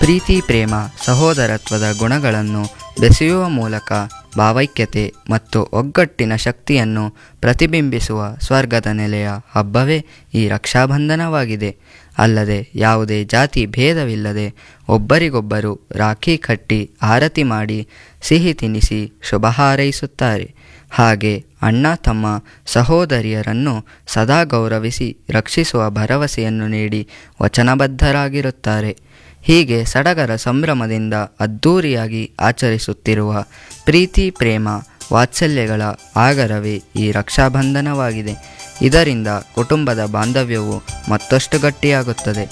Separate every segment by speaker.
Speaker 1: ಪ್ರೀತಿ ಪ್ರೇಮ ಸಹೋದರತ್ವದ ಗುಣಗಳನ್ನು ಬೆಸೆಯುವ ಮೂಲಕ ಭಾವೈಕ್ಯತೆ ಮತ್ತು ಒಗ್ಗಟ್ಟಿನ ಶಕ್ತಿಯನ್ನು ಪ್ರತಿಬಿಂಬಿಸುವ ಸ್ವರ್ಗದ ನೆಲೆಯ ಹಬ್ಬವೇ ಈ ರಕ್ಷಾಬಂಧನವಾಗಿದೆ ಅಲ್ಲದೆ ಯಾವುದೇ ಜಾತಿ ಭೇದವಿಲ್ಲದೆ ಒಬ್ಬರಿಗೊಬ್ಬರು ರಾಖಿ ಕಟ್ಟಿ ಆರತಿ ಮಾಡಿ ಸಿಹಿ ತಿನಿಸಿ ಶುಭ ಹಾರೈಸುತ್ತಾರೆ ಹಾಗೆ ಅಣ್ಣ ತಮ್ಮ ಸಹೋದರಿಯರನ್ನು ಸದಾ ಗೌರವಿಸಿ ರಕ್ಷಿಸುವ ಭರವಸೆಯನ್ನು ನೀಡಿ ವಚನಬದ್ಧರಾಗಿರುತ್ತಾರೆ ಹೀಗೆ ಸಡಗರ ಸಂಭ್ರಮದಿಂದ ಅದ್ಧೂರಿಯಾಗಿ ಆಚರಿಸುತ್ತಿರುವ ಪ್ರೀತಿ ಪ್ರೇಮ ವಾತ್ಸಲ್ಯಗಳ ಆಗರವೇ ಈ ರಕ್ಷಾಬಂಧನವಾಗಿದೆ ಇದರಿಂದ ಕುಟುಂಬದ ಬಾಂಧವ್ಯವು ಮತ್ತಷ್ಟು ಗಟ್ಟಿಯಾಗುತ್ತದೆ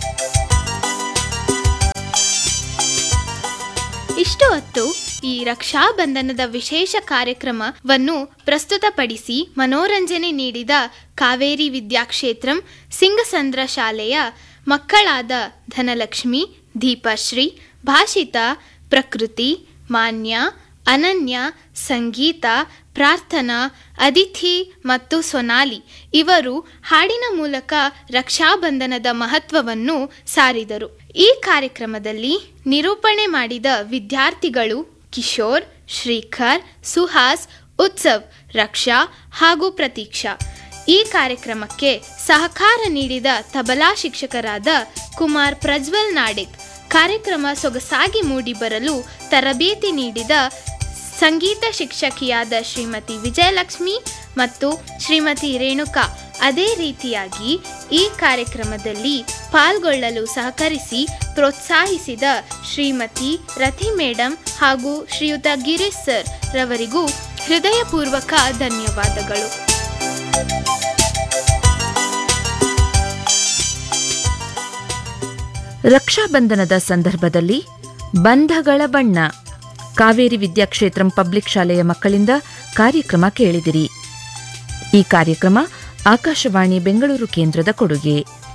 Speaker 2: ಇಷ್ಟು ಹೊತ್ತು ಈ ರಕ್ಷಾಬಂಧನದ ವಿಶೇಷ ಕಾರ್ಯಕ್ರಮವನ್ನು ಪ್ರಸ್ತುತಪಡಿಸಿ ಮನೋರಂಜನೆ ನೀಡಿದ ಕಾವೇರಿ ವಿದ್ಯಾಕ್ಷೇತ್ರಂ ಸಿಂಗಸಂದ್ರ ಶಾಲೆಯ ಮಕ್ಕಳಾದ ಧನಲಕ್ಷ್ಮಿ ದೀಪಶ್ರೀ ಭಾಷಿತಾ ಪ್ರಕೃತಿ ಮಾನ್ಯ ಅನನ್ಯ ಸಂಗೀತ ಪ್ರಾರ್ಥನಾ ಅದಿಥಿ ಮತ್ತು ಸೊನಾಲಿ ಇವರು ಹಾಡಿನ ಮೂಲಕ ರಕ್ಷಾಬಂಧನದ ಮಹತ್ವವನ್ನು ಸಾರಿದರು ಈ ಕಾರ್ಯಕ್ರಮದಲ್ಲಿ ನಿರೂಪಣೆ ಮಾಡಿದ ವಿದ್ಯಾರ್ಥಿಗಳು ಕಿಶೋರ್ ಶ್ರೀಖರ್ ಸುಹಾಸ್ ಉತ್ಸವ್ ರಕ್ಷಾ ಹಾಗೂ ಪ್ರತೀಕ್ಷಾ ಈ ಕಾರ್ಯಕ್ರಮಕ್ಕೆ ಸಹಕಾರ ನೀಡಿದ ತಬಲಾ ಶಿಕ್ಷಕರಾದ ಕುಮಾರ್ ಪ್ರಜ್ವಲ್ ನಾಡಿಗ್ ಕಾರ್ಯಕ್ರಮ ಸೊಗಸಾಗಿ ಮೂಡಿಬರಲು ತರಬೇತಿ ನೀಡಿದ ಸಂಗೀತ ಶಿಕ್ಷಕಿಯಾದ ಶ್ರೀಮತಿ ವಿಜಯಲಕ್ಷ್ಮಿ ಮತ್ತು ಶ್ರೀಮತಿ ರೇಣುಕಾ ಅದೇ ರೀತಿಯಾಗಿ ಈ ಕಾರ್ಯಕ್ರಮದಲ್ಲಿ ಪಾಲ್ಗೊಳ್ಳಲು ಸಹಕರಿಸಿ ಪ್ರೋತ್ಸಾಹಿಸಿದ ಶ್ರೀಮತಿ ರತಿ ಮೇಡಮ್ ಹಾಗೂ ಶ್ರೀಯುತ ಗಿರೀಶ್ ಸರ್ ರವರಿಗೂ ಹೃದಯಪೂರ್ವಕ ಧನ್ಯವಾದಗಳು
Speaker 3: ರಕ್ಷಾಬಂಧನದ ಸಂದರ್ಭದಲ್ಲಿ ಬಂಧಗಳ ಬಣ್ಣ ಕಾವೇರಿ ವಿದ್ಯಾಕ್ಷೇತ್ರಂ ಪಬ್ಲಿಕ್ ಶಾಲೆಯ ಮಕ್ಕಳಿಂದ ಕಾರ್ಯಕ್ರಮ ಕೇಳಿದಿರಿ ಈ ಕಾರ್ಯಕ್ರಮ ಆಕಾಶವಾಣಿ ಬೆಂಗಳೂರು ಕೇಂದ್ರದ ಕೊಡುಗೆ